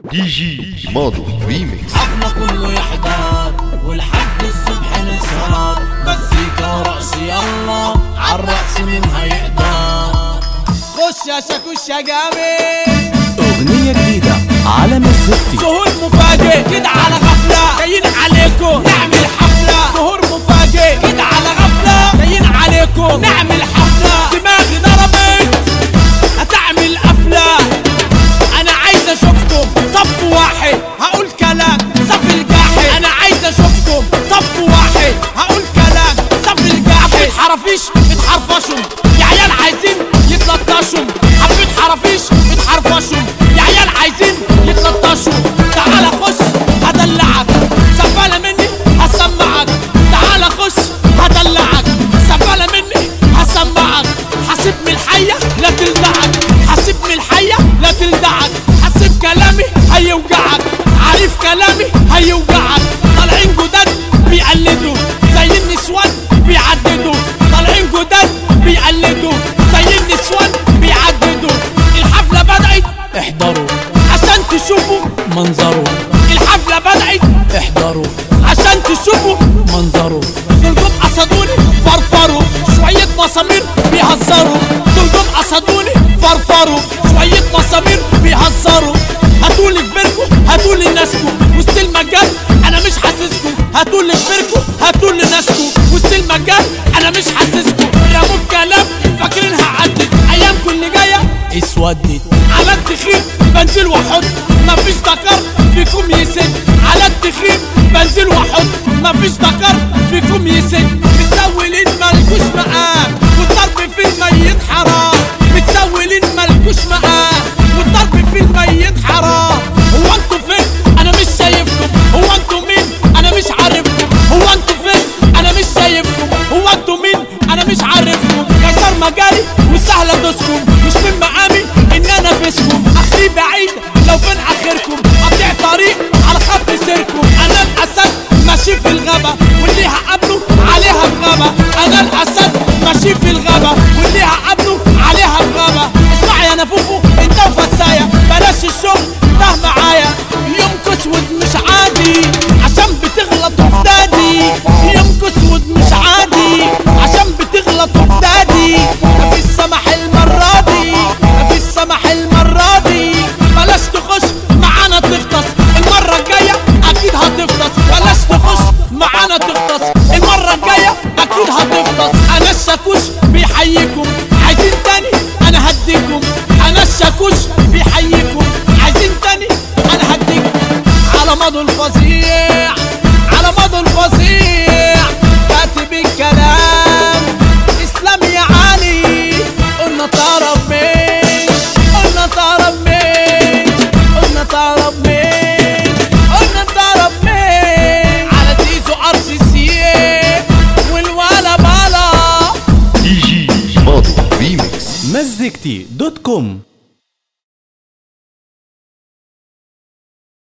دي جي ماضو ريميكس حفلة كله يحضر ولحد الصبح نسهر مزيكا ورقص يلا عالرقص مين هيقدر خش يا شاكوش يا جامد أغنية جديدة على مزيكتي ظهور مفاجئ كده على غفلة جايين عليكم نعمل حفلة ظهور مفاجئ كده على غفلة جايين عليكم نعمل حفلة دماغي ضربت هتعمل قفلة انا عايز اشوفكم صف واحد هقول كلام صف الجاحد انا عايز اشوفكم صف واحد هقول كلام صف الجاحد حرافيش اتحرفشوا يا عيال عايزين يتلطشوا حبيت حرافيش اتحرفشوا يا عيال عايزين يتلطشوا تعال خش هدلعك سفالة مني هسمعك تعال خش هدلعك سفالة مني هسمعك حاسب من الحية لا تلدعك حاسب من الحية لا تلدعك حاسب كلامي هيوجعك عارف كلامي هيوجعك طالعين جداد بيقلدوا زي النسوان بيعددوا طالعين جداد بيقلدوا زي النسوان بيعددوا الحفلة بدأت احضروا عشان تشوفوا منظره الحفلة بدأت احضروا عشان تشوفوا منظره دول جم قصدوني فرفروا شوية مسامير بيهزروا دول جم قصدوني فرفروا شوية مسامير بيهزروا هاتولي كبركوا هاتولي ناسكوا وسط المجال انا مش حاسسكوا هاتولي كبركوا هاتولي ناسكوا وسط المجال انا مش حاسسكوا رموا الكلام فاكرينها عدت ايام كل جايه اسودت على التخير بنزل واحط مفيش ذكر فيكم يسد على التخير بنزل واحط مفيش ذكر فيكم يسد متسولين مالكوش مقام والضرب في الميت حرام متسولين مالكوش مقام والضرب في الميت حرام هو انتوا فين انا مش شايفكم هو انتوا مين انا مش عارفكم هو انتوا فين انا مش شايفكم هو انتوا مين انا مش عارفكم كسر مجالي وسهل ادوسكم مش من مقامي ان انا فيسكم اخري بعيد لو فين اخركم قطع طريق على خط سيركم انا الاسد ماشي في الغابة واللي هقابله عليها بغابة انا الاسد ماشي في الغابة واللي هقابله عليها بغابة اسمع يا نفوفو انت وفسايا بلاش الشغل ده معايا يوم اسود مش عادي عشان بتغلط في دادي يوم اسود مش عادي عشان بتغلط في دادي مفيش سمح المرة دي مفيش سمح المرة دي بلاش تخش معانا تغطس المرة الجاية أكيد هتفطس بلاش تخش معانا تغطس المرة الجاية أكيد هتفطس أنا الشاكوش بيحييكم عايزين تاني أنا هديكم أنا الشاكوش بيحييكم عايزين تاني أنا هديكم على مضو الفظيع على مضو الفظيع كاتب الكلام اسلام يا علي قلنا طرب مين قلنا طرب مين قلنا طرب مين قلنا طرب مين على زيزو ار سي سي والولا بالا دي جي ماضو ريميكس مزيكتي دوت كوم